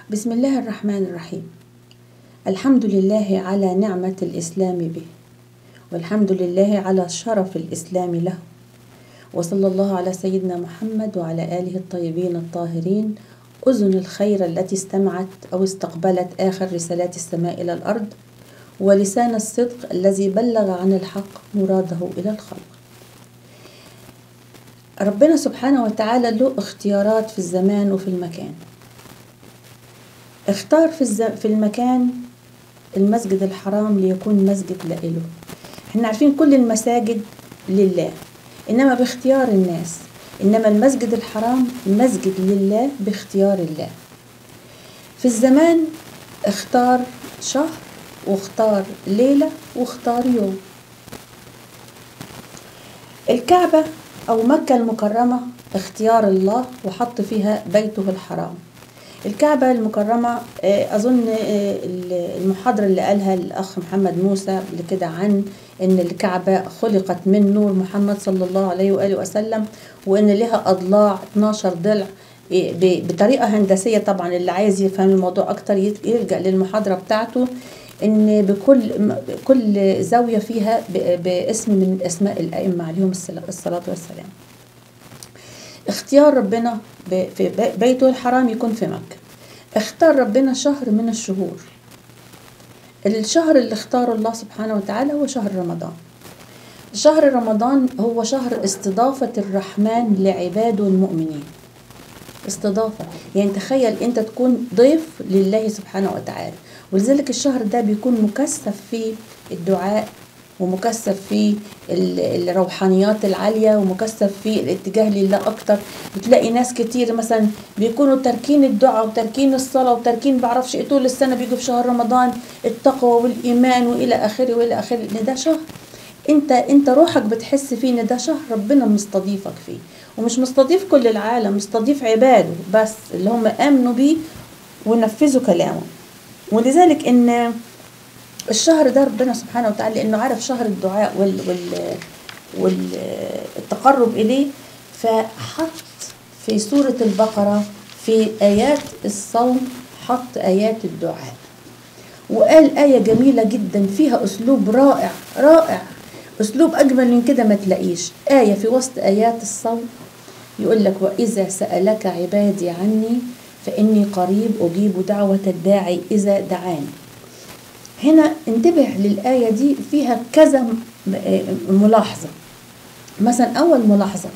بسم الله الرحمن الرحيم الحمد لله على نعمة الإسلام به والحمد لله على شرف الإسلام له وصلى الله على سيدنا محمد وعلى آله الطيبين الطاهرين أذن الخير التي استمعت أو استقبلت آخر رسالات السماء إلى الأرض ولسان الصدق الذي بلغ عن الحق مراده إلى الخلق ربنا سبحانه وتعالى له اختيارات في الزمان وفي المكان اختار في, الز... في المكان المسجد الحرام ليكون مسجد لإله احنا عارفين كل المساجد لله إنما باختيار الناس إنما المسجد الحرام مسجد لله باختيار الله في الزمان اختار شهر واختار ليلة واختار يوم الكعبة أو مكة المكرمة اختيار الله وحط فيها بيته الحرام الكعبة المكرمة أظن المحاضرة اللي قالها الأخ محمد موسى قبل كده عن إن الكعبة خلقت من نور محمد صلى الله عليه وآله وسلم وإن لها أضلاع 12 ضلع بطريقة هندسية طبعا اللي عايز يفهم الموضوع أكتر يلجأ للمحاضرة بتاعته إن بكل كل زاوية فيها باسم من أسماء الأئمة عليهم الصلاة والسلام اختيار ربنا في بيته الحرام يكون في مكة اختار ربنا شهر من الشهور الشهر اللي اختاره الله سبحانه وتعالى هو شهر رمضان شهر رمضان هو شهر استضافة الرحمن لعباده المؤمنين استضافة يعني تخيل انت تكون ضيف لله سبحانه وتعالى ولذلك الشهر ده بيكون مكثف في الدعاء ومكثف في الروحانيات العالية ومكثف في الاتجاه لله أكتر بتلاقي ناس كتير مثلا بيكونوا تاركين الدعاء وتاركين الصلاة وتاركين بعرفش ايه طول السنة بيجوا في شهر رمضان التقوى والإيمان وإلى آخره وإلى آخره إن ده شهر انت انت روحك بتحس فيه ان ده شهر ربنا مستضيفك فيه ومش مستضيف كل العالم مستضيف عباده بس اللي هم امنوا بيه ونفذوا كلامه ولذلك ان الشهر ده ربنا سبحانه وتعالى لانه عارف شهر الدعاء وال وال والتقرب اليه فحط في سوره البقره في ايات الصوم حط ايات الدعاء وقال آية جميلة جدا فيها أسلوب رائع رائع أسلوب أجمل من كده ما تلاقيش آية في وسط آيات الصوم يقول لك وإذا سألك عبادي عني فإني قريب أجيب دعوة الداعي إذا دعاني هنا انتبه للآية دي فيها كذا ملاحظة مثلا أول ملاحظة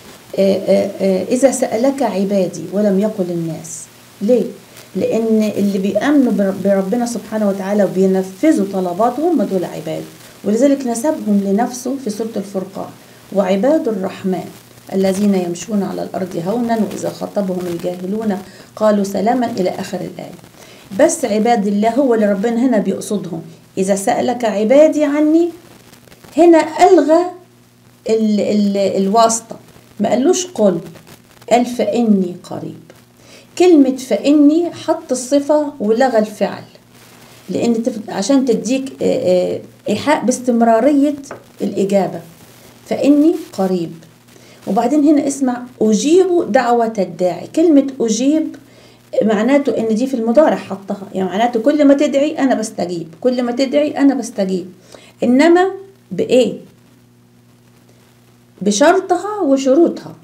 إذا سألك عبادي ولم يقل الناس ليه؟ لأن اللي بيأمنوا بربنا سبحانه وتعالى وبينفذوا طلباتهم هم دول عباد ولذلك نسبهم لنفسه في سورة الفرقان وعباد الرحمن الذين يمشون على الأرض هونا وإذا خاطبهم الجاهلون قالوا سلاما إلى آخر الآية بس عباد الله هو اللي ربنا هنا بيقصدهم إذا سألك عبادي عني هنا ألغى ال ال الواسطة ما قالوش قل قال فإني قريب كلمة فإني حط الصفة ولغى الفعل لأن عشان تديك إيحاء باستمرارية الإجابة فإني قريب وبعدين هنا اسمع أجيب دعوة الداعي كلمة أجيب معناته ان دي في المضارع حطها يعني معناته كل ما تدعي انا بستجيب كل ما تدعي انا بستجيب انما بايه بشرطها وشروطها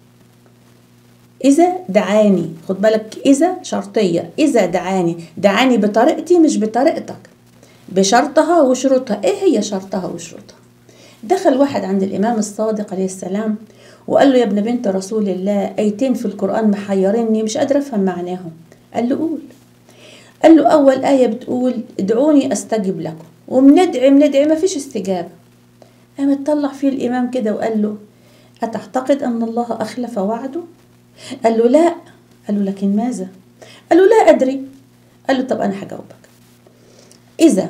اذا دعاني خد بالك اذا شرطيه اذا دعاني دعاني بطريقتي مش بطريقتك بشرطها وشروطها ايه هي شرطها وشروطها دخل واحد عند الامام الصادق عليه السلام وقال له يا ابن بنت رسول الله ايتين في القران محيرني مش قادره افهم معناهم قال له قول قال له اول ايه بتقول ادعوني استجب لكم وبندعي بندعي ما فيش استجابه قام اتطلع فيه الامام كده وقال له اتعتقد ان الله اخلف وعده قال له لا قال له لكن ماذا قال له لا ادري قال له طب انا هجاوبك اذا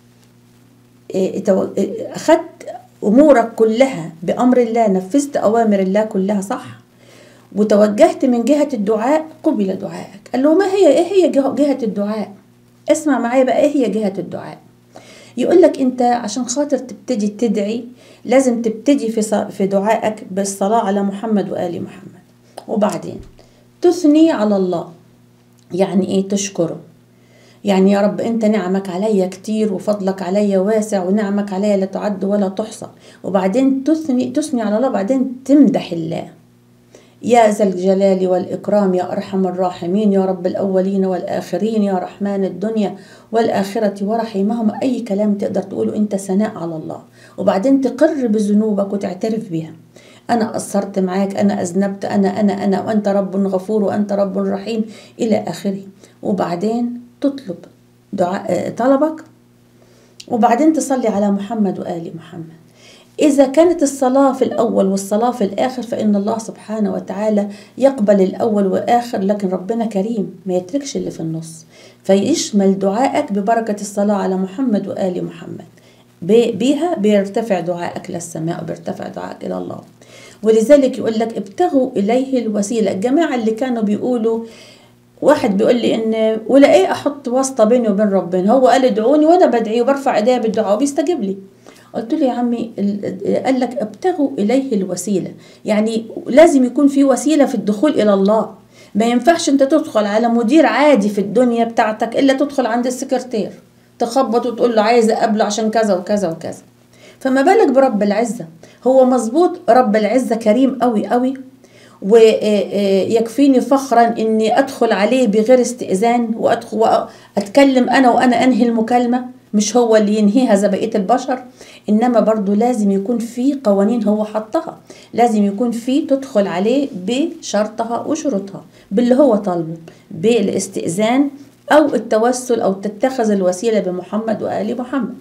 اخذت امورك كلها بامر الله نفذت اوامر الله كلها صح وتوجهت من جهه الدعاء قبل دعائك قال له ما هي ايه هي جهه الدعاء اسمع معايا بقى ايه هي جهه الدعاء يقول لك انت عشان خاطر تبتدي تدعي لازم تبتدي في في دعائك بالصلاه على محمد وال محمد وبعدين تثني على الله يعني ايه تشكره يعني يا رب انت نعمك عليا كتير وفضلك عليا واسع ونعمك عليا لا تعد ولا تحصى وبعدين تثني تثني على الله بعدين تمدح الله يا ذا الجلال والإكرام يا أرحم الراحمين يا رب الأولين والآخرين يا رحمن الدنيا والآخرة ورحيمهما أي كلام تقدر تقوله أنت ثناء على الله وبعدين تقر بذنوبك وتعترف بها أنا قصرت معاك أنا أذنبت أنا أنا أنا وأنت رب غفور وأنت رب رحيم إلى آخره وبعدين تطلب دعاء طلبك وبعدين تصلي على محمد وآل محمد إذا كانت الصلاة في الأول والصلاة في الآخر فإن الله سبحانه وتعالى يقبل الأول والآخر لكن ربنا كريم ما يتركش اللي في النص فيشمل دعائك ببركة الصلاة على محمد وآل محمد بيها بيرتفع دعائك للسماء وبيرتفع دعائك إلى الله ولذلك يقول لك ابتغوا إليه الوسيلة الجماعة اللي كانوا بيقولوا واحد بيقول لي ان ولا ايه احط واسطه بيني وبين ربنا هو قال ادعوني وانا بدعي وبرفع ايديا بالدعاء وبيستجيب لي قلت له يا عمي قال لك ابتغوا اليه الوسيله يعني لازم يكون في وسيله في الدخول الى الله ما ينفعش انت تدخل على مدير عادي في الدنيا بتاعتك الا تدخل عند السكرتير تخبط وتقول له عايز اقابله عشان كذا وكذا وكذا فما بالك برب العزه هو مظبوط رب العزه كريم قوي قوي ويكفيني فخرا اني ادخل عليه بغير استئذان وادخل واتكلم انا وانا انهي المكالمه مش هو اللي ينهيها زي بقيه البشر انما برضو لازم يكون في قوانين هو حطها لازم يكون في تدخل عليه بشرطها وشروطها باللي هو طالبه بالاستئذان او التوسل او تتخذ الوسيله بمحمد وال محمد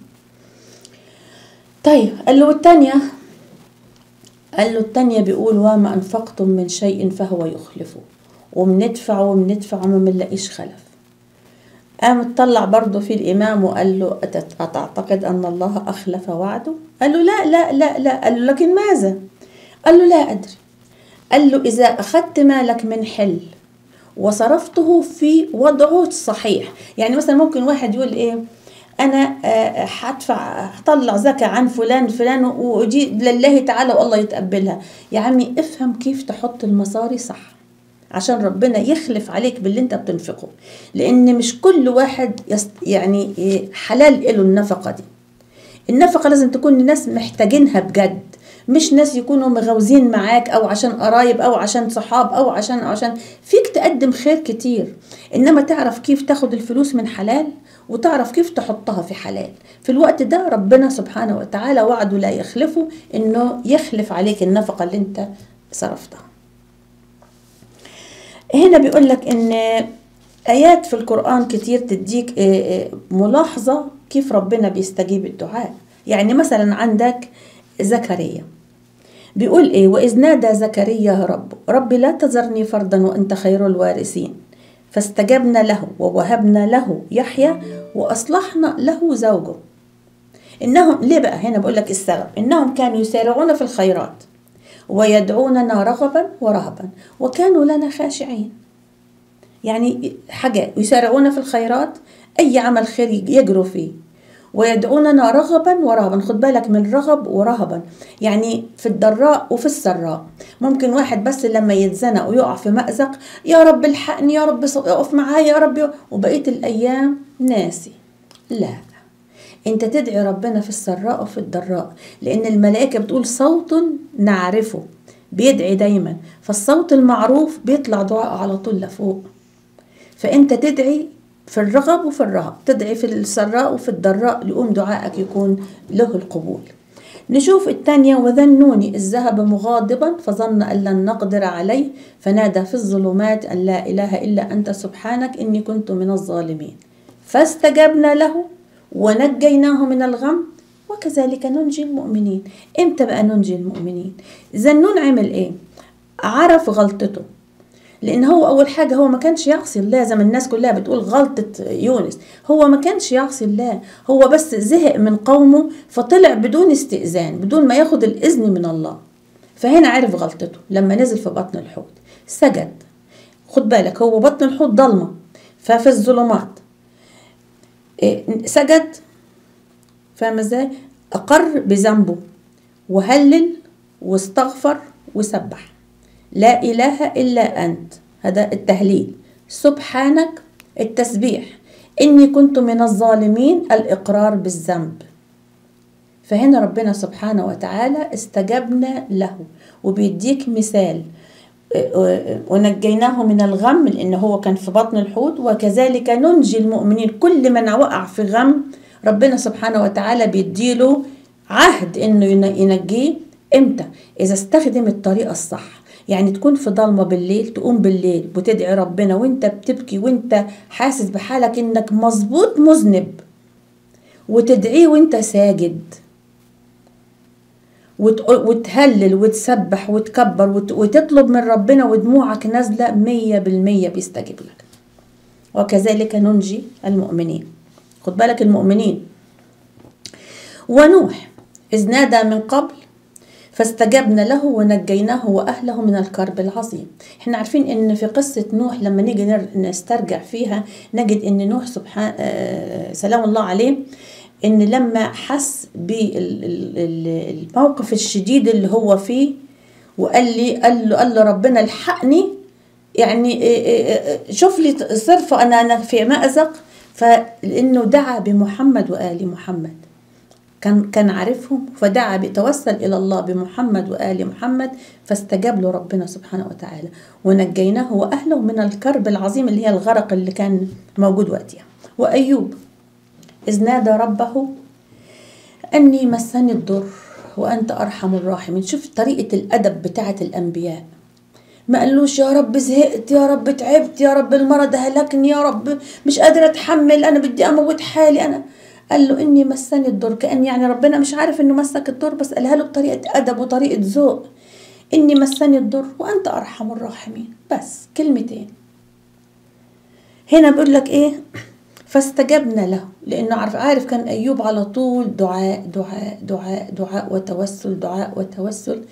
طيب قال له الثانيه قال له التانية بيقول وما أنفقتم من شيء فهو يخلفه وبندفع وبندفع وما بنلاقيش خلف قام طلع برضه في الإمام وقال له أتعتقد أن الله أخلف وعده قال له لا لا لا لا قال له لكن ماذا قال له لا أدري قال له إذا أخذت مالك من حل وصرفته في وضعه الصحيح يعني مثلا ممكن واحد يقول إيه انا هدفع هطلع زكاة عن فلان فلان واجي لله تعالى والله يتقبلها يا عمي افهم كيف تحط المصاري صح عشان ربنا يخلف عليك باللي انت بتنفقه لان مش كل واحد يست يعني حلال له النفقه دي النفقه لازم تكون الناس محتاجينها بجد مش ناس يكونوا مغوزين معاك او عشان قرايب او عشان صحاب او عشان أو عشان فيك تقدم خير كتير انما تعرف كيف تاخد الفلوس من حلال وتعرف كيف تحطها في حلال في الوقت ده ربنا سبحانه وتعالى وعده لا يخلفه انه يخلف عليك النفقة اللي انت صرفتها هنا بيقول لك ان ايات في القرآن كتير تديك ملاحظة كيف ربنا بيستجيب الدعاء يعني مثلا عندك زكريا بيقول ايه واذ نادى زكريا رب ربي لا تذرني فردا وانت خير الوارثين فاستجبنا له ووهبنا له يحيى واصلحنا له زوجه انهم ليه بقى هنا بقول لك السبب انهم كانوا يسارعون في الخيرات ويدعوننا رغبا ورهبا وكانوا لنا خاشعين يعني حاجة يسارعون في الخيرات أي عمل خير يجروا فيه ويدعوننا رغبا ورهبا خد بالك من رغب ورهبا يعني في الضراء وفي السراء ممكن واحد بس لما يتزنق ويقع في مأزق يا رب الحقني يا رب اقف معايا يا رب وبقية الأيام ناسي لا انت تدعي ربنا في السراء وفي الضراء لأن الملائكة بتقول صوت نعرفه بيدعي دايما فالصوت المعروف بيطلع دعاء على طول لفوق فانت تدعي في الرغب وفي الرهب تدعي في السراء وفي الضراء لقوم دعائك يكون له القبول نشوف الثانية وذنوني إذ ذهب مغاضبا فظن أن لن نقدر عليه فنادى في الظلمات أن لا إله إلا أنت سبحانك إني كنت من الظالمين فاستجبنا له ونجيناه من الغم وكذلك ننجي المؤمنين امتى بقى ننجي المؤمنين ذنون عمل ايه عرف غلطته لان هو اول حاجه هو ما كانش يعصي الله زي ما الناس كلها بتقول غلطه يونس هو ما كانش يعصي الله هو بس زهق من قومه فطلع بدون استئذان بدون ما ياخد الاذن من الله فهنا عرف غلطته لما نزل في بطن الحوت سجد خد بالك هو بطن الحوت ضلمه ففي الظلمات سجد فاهم ازاي اقر بذنبه وهلل واستغفر وسبح لا إله إلا أنت هذا التهليل سبحانك التسبيح إني كنت من الظالمين الإقرار بالذنب فهنا ربنا سبحانه وتعالى استجبنا له وبيديك مثال ونجيناه من الغم لأن هو كان في بطن الحوت وكذلك ننجي المؤمنين كل من وقع في غم ربنا سبحانه وتعالى بيديله عهد انه ينجيه امتى اذا استخدم الطريقه الصح يعني تكون في ضلمة بالليل تقوم بالليل وتدعي ربنا وانت بتبكي وانت حاسس بحالك انك مظبوط مذنب وتدعيه وانت ساجد وتهلل وتسبح وتكبر وتطلب من ربنا ودموعك نازلة مية بالمية بيستجيب لك وكذلك ننجي المؤمنين خد بالك المؤمنين ونوح إذ نادى من قبل فاستجبنا له ونجيناه وأهله من الكرب العظيم احنا عارفين ان في قصة نوح لما نيجي نسترجع فيها نجد ان نوح سبحان آه سلام الله عليه ان لما حس بالموقف الشديد اللي هو فيه وقال لي قال له قال له ربنا الحقني يعني شوف لي صرف انا انا في مأزق فلانه دعا بمحمد وآل محمد كان كان عارفهم فدعا بتوسل الى الله بمحمد وآل محمد فاستجاب له ربنا سبحانه وتعالى ونجيناه واهله من الكرب العظيم اللي هي الغرق اللي كان موجود وقتها وايوب إذ نادى ربه أني مسني الضر وأنت أرحم الراحمين شوف طريقة الأدب بتاعة الأنبياء ما قالوش يا رب زهقت يا رب تعبت يا رب المرض هلكني يا رب مش قادرة أتحمل أنا بدي أموت حالي أنا قال له إني مسني الضر كأن يعني ربنا مش عارف إنه مسك الضر بس قالها له بطريقة أدب وطريقة ذوق إني مسني الضر وأنت أرحم الراحمين بس كلمتين هنا بيقول لك إيه فاستجبنا له لانه عارف عارف كان ايوب على طول دعاء دعاء دعاء دعاء وتوسل دعاء وتوسل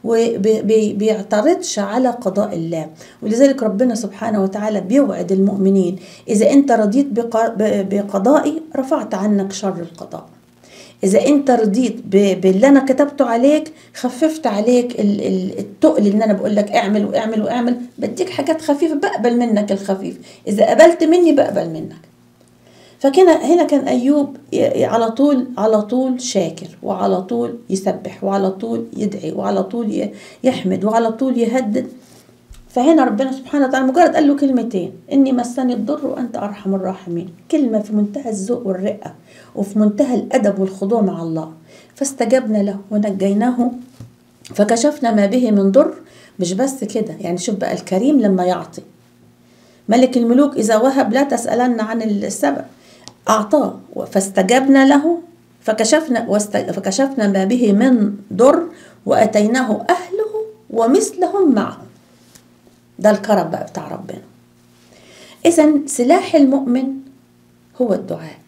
وبيعترضش على قضاء الله ولذلك ربنا سبحانه وتعالى بيوعد المؤمنين اذا انت رضيت بقضائي رفعت عنك شر القضاء اذا انت رضيت باللي انا كتبته عليك خففت عليك التقل اللي انا بقول لك اعمل واعمل واعمل بديك حاجات خفيفه بقبل منك الخفيف اذا قبلت مني بقبل منك فكان هنا كان ايوب على طول على طول شاكر وعلى طول يسبح وعلى طول يدعي وعلى طول يحمد وعلى طول يهدد فهنا ربنا سبحانه وتعالى مجرد قال له كلمتين اني مسني الضر وانت ارحم الراحمين كلمه في منتهى الذوق والرقه وفي منتهى الادب والخضوع مع الله فاستجبنا له ونجيناه فكشفنا ما به من ضر مش بس كده يعني شوف بقى الكريم لما يعطي ملك الملوك اذا وهب لا تسالن عن السبب أعطاه فاستجبنا له فكشفنا فكشفنا ما به من ضر وأتيناه أهله ومثلهم معهم ده الكرم بقى بتاع ربنا إذا سلاح المؤمن هو الدعاء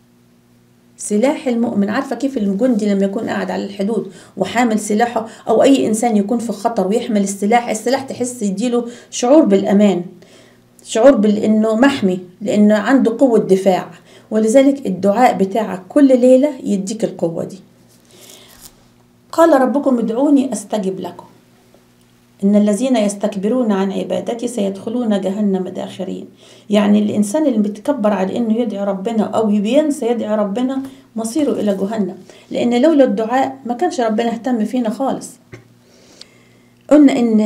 سلاح المؤمن عارفه كيف الجندي لما يكون قاعد على الحدود وحامل سلاحه او اي انسان يكون في خطر ويحمل السلاح السلاح تحس يديله شعور بالامان شعور بانه محمي لانه عنده قوه دفاع ولذلك الدعاء بتاعك كل ليلة يديك القوة دي قال ربكم ادعوني أستجب لكم إن الذين يستكبرون عن عبادتي سيدخلون جهنم داخرين يعني الإنسان اللي بيتكبر على إنه يدعي ربنا أو بينسى يدعي ربنا مصيره إلى جهنم لأن لولا الدعاء ما كانش ربنا اهتم فينا خالص قلنا إن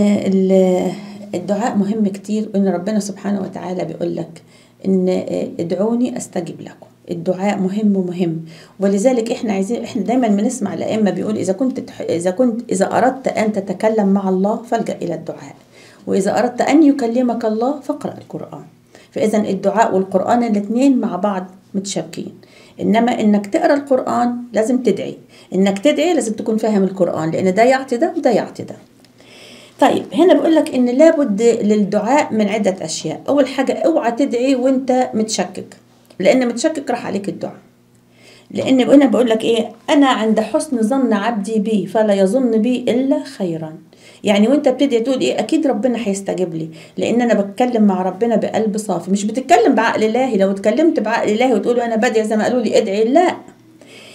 الدعاء مهم كتير وإن ربنا سبحانه وتعالى بيقول لك ان ادعوني استجب لكم الدعاء مهم ومهم ولذلك احنا عايزين احنا دايما بنسمع الائمه بيقول اذا كنت اذا كنت اذا اردت ان تتكلم مع الله فالجا الى الدعاء واذا اردت ان يكلمك الله فاقرا القران فاذا الدعاء والقران الاثنين مع بعض متشابكين انما انك تقرا القران لازم تدعي انك تدعي لازم تكون فاهم القران لان ده يعطي ده وده يعطي ده طيب هنا بقول لك ان لابد للدعاء من عده اشياء اول حاجه اوعى تدعي وانت متشكك لان متشكك راح عليك الدعاء لان هنا بقول لك ايه انا عند حسن ظن عبدي بي فلا يظن بي الا خيرا يعني وانت بتدعي تقول ايه اكيد ربنا هيستجيب لي لان انا بتكلم مع ربنا بقلب صافي مش بتتكلم بعقل الله لو اتكلمت بعقل الله وتقول انا بدعي زي ما قالوا لي ادعي لا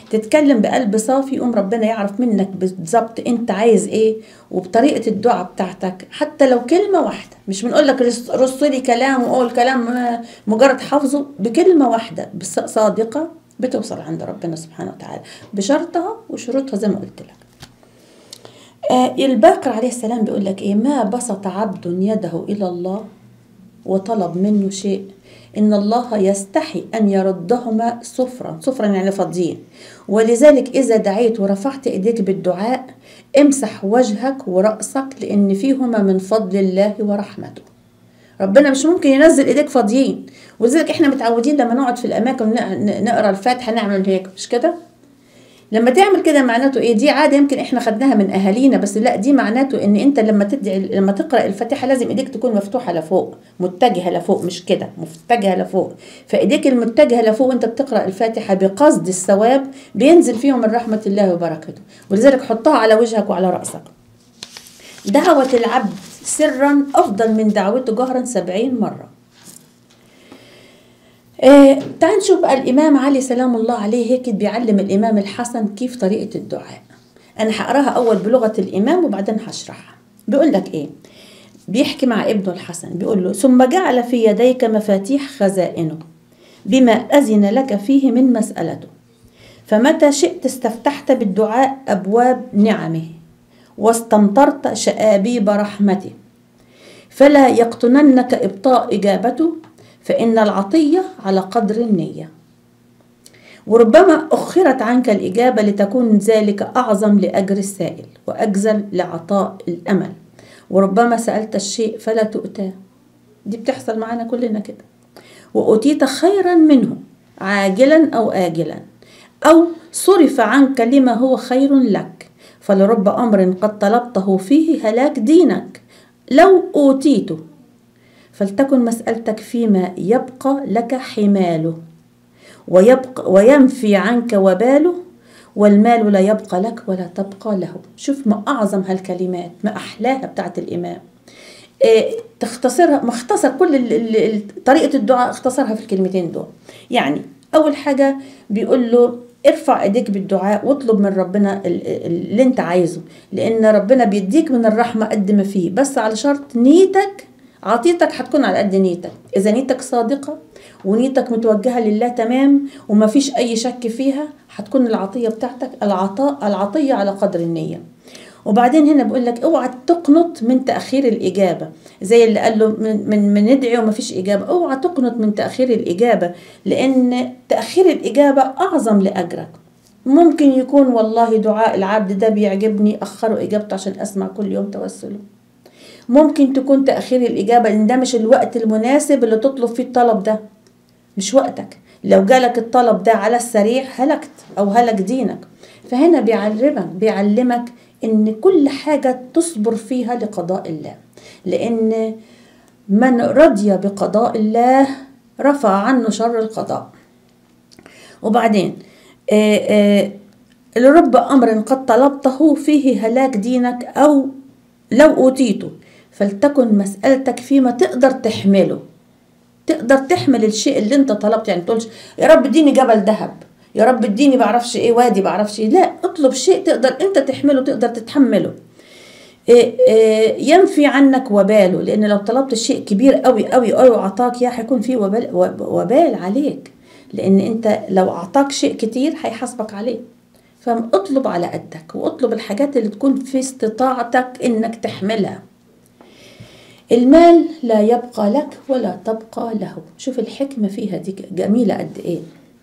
تتكلم بقلب صافي يقوم ربنا يعرف منك بالظبط انت عايز ايه وبطريقه الدعاء بتاعتك حتى لو كلمه واحده مش بنقول لك رص رص لي كلام وقول كلام آه، مجرد حافظه بكلمه واحده بس صادقه بتوصل عند ربنا سبحانه وتعالى بشرطها وشروطها زي ما قلت لك آه الباقر عليه السلام بيقول لك ايه ما بسط عبد يده الى الله وطلب منه شيء ان الله يستحي ان يردهما صفرا صفرا يعني فاضيين ولذلك اذا دعيت ورفعت ايديك بالدعاء امسح وجهك وراسك لان فيهما من فضل الله ورحمته ربنا مش ممكن ينزل ايديك فاضيين ولذلك احنا متعودين لما نقعد في الاماكن ن- نقرا الفاتحه نعمل هيك مش كده لما تعمل كده معناته ايه دي عاده يمكن احنا خدناها من اهالينا بس لا دي معناته ان انت لما تدعي لما تقرا الفاتحه لازم ايديك تكون مفتوحه لفوق متجهه لفوق مش كده متجهه لفوق فايديك المتجهه لفوق وانت بتقرا الفاتحه بقصد الثواب بينزل فيهم من رحمه الله وبركاته ولذلك حطها على وجهك وعلى راسك دعوة العبد سرا أفضل من دعوته جهرا سبعين مرة آه تعال نشوف بقى الإمام علي سلام الله عليه هيك بيعلم الإمام الحسن كيف طريقة الدعاء أنا هقراها أول بلغة الإمام وبعدين هشرحها بيقول لك إيه بيحكي مع ابنه الحسن بيقول له ثم جعل في يديك مفاتيح خزائنه بما أذن لك فيه من مسألته فمتى شئت استفتحت بالدعاء أبواب نعمه واستمطرت شآبيب رحمته فلا يقتننك إبطاء إجابته فإن العطية على قدر النية وربما أخرت عنك الإجابة لتكون ذلك أعظم لأجر السائل وأجزل لعطاء الأمل وربما سألت الشيء فلا تؤتاه دي بتحصل معانا كلنا كده وأتيت خيرا منه عاجلا أو آجلا أو صرف عنك لما هو خير لك فلرب أمر قد طلبته فيه هلاك دينك لو أوتيته فلتكن مسألتك فيما يبقى لك حماله ويبقى وينفي عنك وباله والمال لا يبقى لك ولا تبقى له شوف ما أعظم هالكلمات ما أحلاها بتاعت الإمام إيه تختصرها مختصر كل ال- ال- ال- طريقة الدعاء اختصرها في الكلمتين دول يعني أول حاجة بيقول له ارفع ايديك بالدعاء واطلب من ربنا ال- ال- اللي انت عايزه لان ربنا بيديك من الرحمة قد ما فيه بس على شرط نيتك عطيتك هتكون على قد نيتك اذا نيتك صادقة ونيتك متوجهة لله تمام وما فيش اي شك فيها هتكون العطية بتاعتك العطاء العطية على قدر النية وبعدين هنا بقول لك اوعى تقنط من تاخير الاجابه زي اللي قال له من من, من ندعي وما فيش اجابه اوعى تقنط من تاخير الاجابه لان تاخير الاجابه اعظم لاجرك ممكن يكون والله دعاء العبد ده بيعجبني اخروا اجابته عشان اسمع كل يوم توسله ممكن تكون تاخير الاجابه ان ده مش الوقت المناسب اللي تطلب فيه الطلب ده مش وقتك لو جالك الطلب ده على السريع هلكت او هلك دينك فهنا بيعلمك بيعلمك ان كل حاجة تصبر فيها لقضاء الله لان من رضي بقضاء الله رفع عنه شر القضاء وبعدين آه، آه، لرب أمر قد طلبته فيه هلاك دينك أو لو أوتيته فلتكن مسألتك فيما تقدر تحمله تقدر تحمل الشيء اللي انت طلبته يعني تقولش يا رب اديني جبل ذهب يا رب اديني بعرفش ايه وادي بعرفش ايه لا اطلب شيء تقدر انت تحمله تقدر تتحمله إيه إيه ينفي عنك وباله لان لو طلبت شيء كبير قوي قوي قوي وعطاك اياه هيكون فيه وبال, وبال عليك لان انت لو اعطاك شيء كتير هيحاسبك عليه فاطلب على قدك واطلب الحاجات اللي تكون في استطاعتك انك تحملها المال لا يبقى لك ولا تبقى له شوف الحكمة فيها دي جميلة قد ايه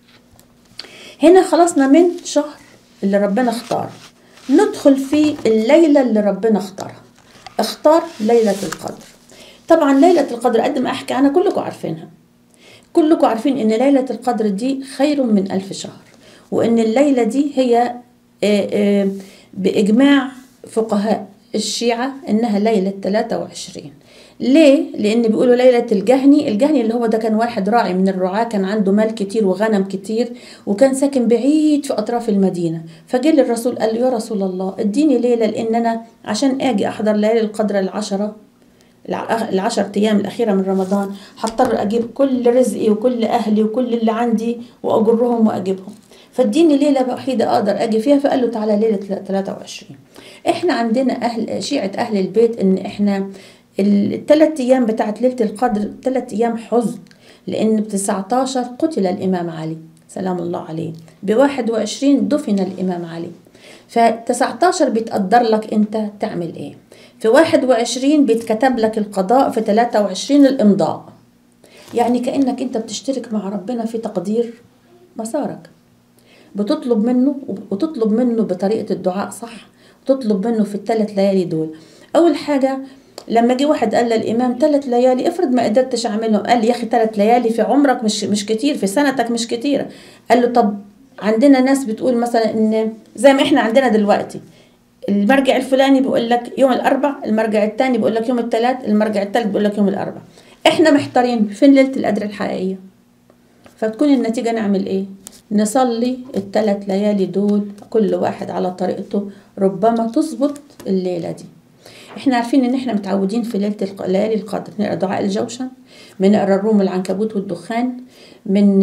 هنا خلصنا من شهر اللي ربنا اختاره ندخل في الليلة اللي ربنا اختارها اختار ليلة القدر طبعا ليلة القدر قد ما احكي عنها كلكم عارفينها كلكم عارفين ان ليلة القدر دي خير من ألف شهر وان الليلة دي هي آه، آه، بإجماع فقهاء الشيعة انها ليلة 23 ليه؟ لأن بيقولوا ليلة الجهني، الجهني اللي هو ده كان واحد راعي من الرعاة كان عنده مال كتير وغنم كتير وكان ساكن بعيد في أطراف المدينة، فجه للرسول قال له يا رسول الله اديني ليلة لأن أنا عشان آجي أحضر ليالي القدر العشرة الع- العشر أيام الأخيرة من رمضان هضطر أجيب كل رزقي وكل أهلي وكل اللي عندي وأجرهم وأجيبهم. فاديني ليله وحيده اقدر اجي فيها فقال له تعالى ليله 23 احنا عندنا اهل شيعه اهل البيت ان احنا الثلاث ايام بتاعت ليله القدر ثلاث ايام حزن لان ب 19 قتل الامام علي سلام الله عليه ب 21 دفن الامام علي ف 19 بيتقدر لك انت تعمل ايه في 21 بيتكتب لك القضاء في 23 الامضاء يعني كانك انت بتشترك مع ربنا في تقدير مسارك بتطلب منه وتطلب منه بطريقه الدعاء صح وتطلب منه في الثلاث ليالي دول اول حاجه لما جه واحد قال للامام ثلاث ليالي افرض ما قدرتش اعملهم قال لي يا اخي ثلاث ليالي في عمرك مش مش كتير في سنتك مش كتيره قال له طب عندنا ناس بتقول مثلا ان زي ما احنا عندنا دلوقتي المرجع الفلاني بيقول لك يوم الاربع المرجع الثاني بيقول لك يوم الثلاث المرجع الثالث بيقول لك يوم الاربع احنا محتارين فين ليله القدر الحقيقيه فتكون النتيجه نعمل ايه نصلي الثلاث ليالي دول كل واحد على طريقته ربما تظبط الليله دي احنا عارفين ان احنا متعودين في ليله الق... ليالي القدر نقرا دعاء الجوشن بنقرا الروم العنكبوت والدخان من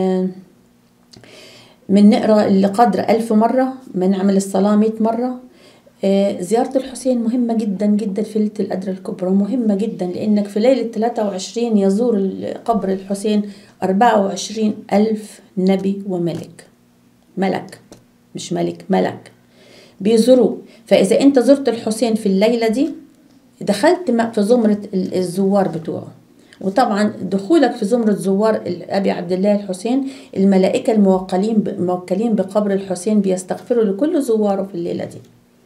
من نقرا القدر ألف مرة بنعمل الصلاة مئة مرة زيارة الحسين مهمة جدا جدا في ليلة القدر الكبرى مهمة جدا لأنك في ليلة 23 يزور قبر الحسين 24 ألف نبي وملك ملك مش ملك ملك بيزوروه فإذا أنت زرت الحسين في الليلة دي دخلت في زمرة الزوار بتوعه وطبعا دخولك في زمرة زوار أبي عبد الله الحسين الملائكة الموكلين موكلين بقبر الحسين بيستغفروا لكل زواره في الليلة دي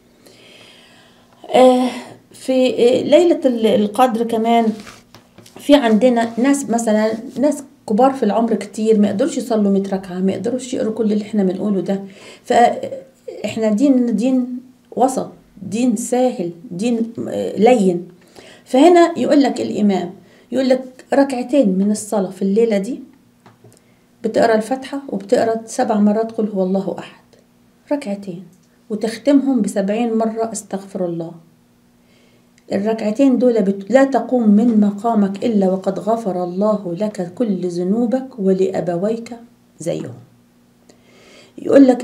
في ليلة القدر كمان في عندنا ناس مثلا ناس كبار في العمر كتير ما يقدروش يصلوا 100 ركعة ما يقدروش يقروا كل اللي احنا بنقوله ده فاحنا دين دين وسط دين ساهل دين لين فهنا يقول لك الإمام يقول لك ركعتين من الصلاة في الليلة دي بتقرا الفاتحة وبتقرا سبع مرات قل هو الله أحد ركعتين وتختمهم بسبعين مرة استغفر الله الركعتين دول بت... لا تقوم من مقامك إلا وقد غفر الله لك كل ذنوبك ولأبويك زيهم يقول لك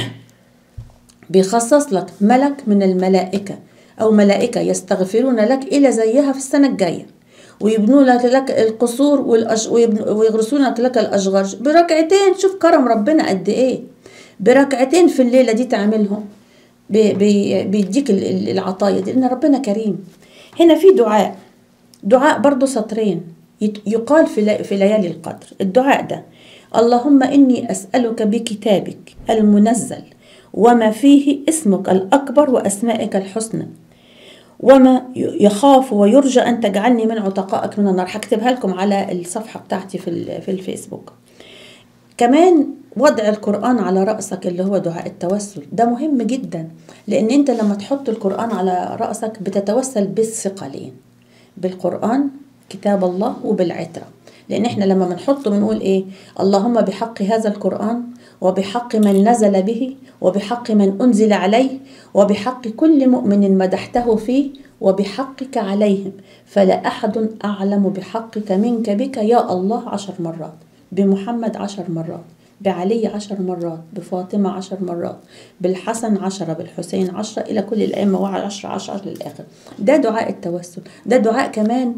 بيخصص لك ملك من الملائكة أو ملائكة يستغفرون لك إلى زيها في السنة الجاية ويبنوا لك لك القصور والأش... ويغرسون لك, لك الأشجار بركعتين شوف كرم ربنا قد إيه بركعتين في الليلة دي تعملهم بي بي بيديك العطايا دي لأن ربنا كريم هنا في دعاء دعاء برضو سطرين يقال في, في ليالي القدر الدعاء ده اللهم إني أسألك بكتابك المنزل وما فيه اسمك الأكبر وأسمائك الحسنى وما يخاف ويرجى أن تجعلني من عتقائك من النار هكتبها لكم على الصفحة بتاعتي في, في الفيسبوك كمان وضع القرآن على رأسك اللي هو دعاء التوسل ده مهم جدا لأن أنت لما تحط القرآن على رأسك بتتوسل بالثقلين بالقرآن كتاب الله وبالعترة لأن احنا لما بنحطه بنقول إيه اللهم بحق هذا القرآن وبحق من نزل به وبحق من أنزل عليه وبحق كل مؤمن مدحته فيه وبحقك عليهم فلا أحد أعلم بحقك منك بك يا الله عشر مرات بمحمد عشر مرات بعلي عشر مرات بفاطمة عشر مرات بالحسن عشرة بالحسين عشرة إلى كل الأئمة وعشرة عشرة عشرة للآخر ده دعاء التوسل ده دعاء كمان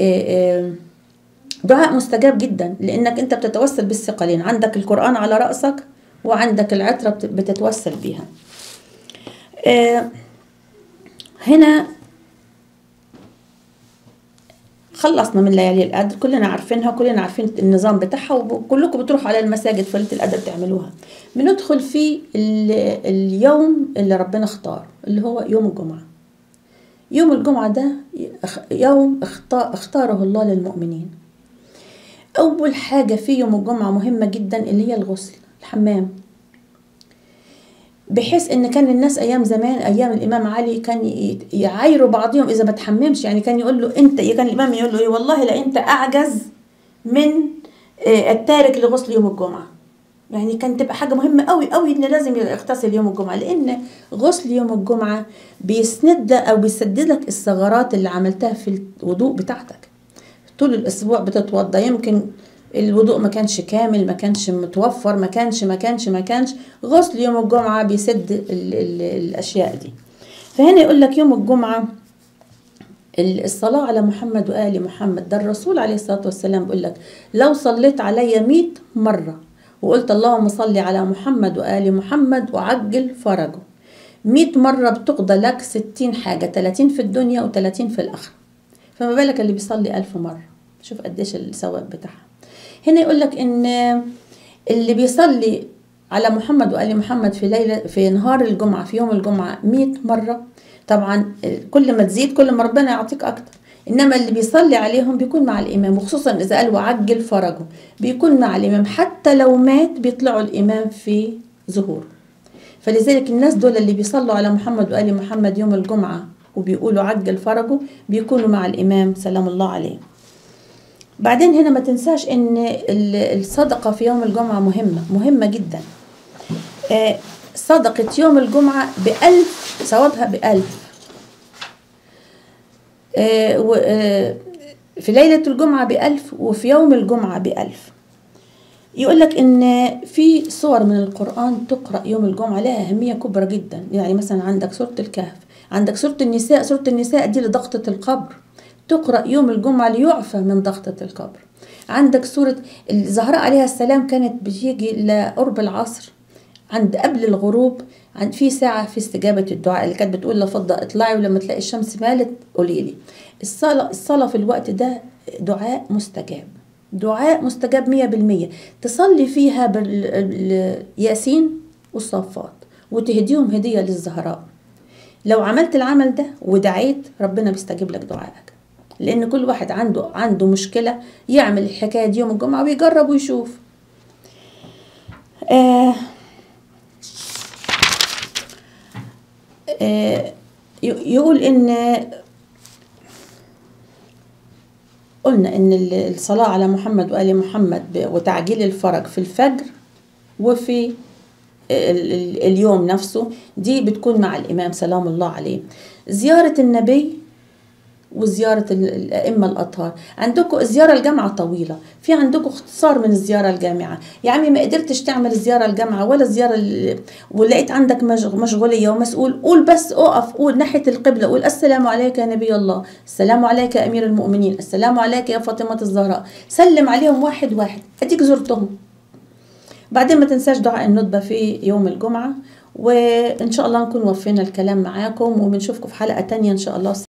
دعاء مستجاب جدا لأنك أنت بتتوسل بالثقلين عندك القرآن على رأسك وعندك العترة بتتوسل بيها هنا خلصنا من ليالي القدر كلنا عارفينها كلنا عارفين النظام بتاعها وكلكم بتروحوا على المساجد في ليله القدر تعملوها بندخل في اليوم اللي ربنا اختار اللي هو يوم الجمعه يوم الجمعه ده يوم اختاره الله للمؤمنين اول حاجه في يوم الجمعه مهمه جدا اللي هي الغسل الحمام بحيث ان كان الناس ايام زمان ايام الامام علي كان يعايروا بعضهم اذا ما تحممش يعني كان يقول له انت كان الامام يقول له ايه والله لا انت اعجز من التارك لغسل يوم الجمعه يعني كان تبقى حاجه مهمه قوي قوي ان لازم يغتسل يوم الجمعه لان غسل يوم الجمعه بيسند او بيسدد لك الثغرات اللي عملتها في الوضوء بتاعتك طول الاسبوع بتتوضى يمكن الوضوء ما كانش كامل ما كانش متوفر ما كانش ما كانش ما كانش غسل يوم الجمعة بيسد ال ال الأشياء دي فهنا يقول لك يوم الجمعة الصلاة على محمد وآل محمد ده الرسول عليه الصلاة والسلام بيقول لك لو صليت علي مئة مرة وقلت اللهم صل على محمد وآل محمد وعجل فرجه مئة مرة بتقضى لك ستين حاجة تلاتين في الدنيا وتلاتين في الآخرة فما بالك اللي بيصلي ألف مرة شوف قديش الثواب بتاعها هنا يقول لك إن اللي بيصلي على محمد وآل محمد في ليلة في نهار الجمعة في يوم الجمعة مئة مرة طبعا كل ما تزيد كل ما ربنا يعطيك أكتر إنما اللي بيصلي عليهم بيكون مع الإمام وخصوصا إذا قال وعجل فرجه بيكون مع الإمام حتى لو مات بيطلعوا الإمام في ظهوره فلذلك الناس دول اللي بيصلوا على محمد وآل محمد يوم الجمعة وبيقولوا عجل فرجه بيكونوا مع الإمام سلام الله عليه بعدين هنا ما تنساش ان الصدقة في يوم الجمعة مهمة مهمة جدا صدقة يوم الجمعة بألف ثوابها بألف في ليلة الجمعة بألف وفي يوم الجمعة بألف يقول لك ان في صور من القرآن تقرأ يوم الجمعة لها أهمية كبرى جدا يعني مثلا عندك سورة الكهف عندك سورة النساء سورة النساء دي لضغطة القبر تقرأ يوم الجمعة ليعفى من ضغطة القبر عندك سورة الزهراء عليها السلام كانت بتيجي لقرب العصر عند قبل الغروب عند في ساعة في استجابة الدعاء اللي كانت بتقول لفضة اطلعي ولما تلاقي الشمس مالت قولي لي الصلاة الصلاة في الوقت ده دعاء مستجاب دعاء مستجاب مية بالمية تصلي فيها بالياسين والصفات وتهديهم هدية للزهراء لو عملت العمل ده ودعيت ربنا بيستجيب لك دعائك لان كل واحد عنده عنده مشكله يعمل الحكايه دي يوم الجمعه ويجرب ويشوف آه آه يقول ان قلنا ان الصلاه على محمد وال محمد وتعجيل الفرج في الفجر وفي اليوم نفسه دي بتكون مع الإمام سلام الله عليه زيارة النبي وزيارة الأئمة الأطهار عندكم الزيارة الجامعة طويلة في عندكم اختصار من الزيارة الجامعة يعني ما قدرتش تعمل الزيارة الجامعة ولا الزيارة ولقيت عندك مشغولية ومسؤول قول بس اقف قول ناحية القبلة قول السلام عليك يا نبي الله السلام عليك يا أمير المؤمنين السلام عليك يا فاطمة الزهراء سلم عليهم واحد واحد أديك زرتهم بعدين ما تنساش دعاء الندبة في يوم الجمعة وإن شاء الله نكون وفينا الكلام معاكم وبنشوفكم في حلقة تانية إن شاء الله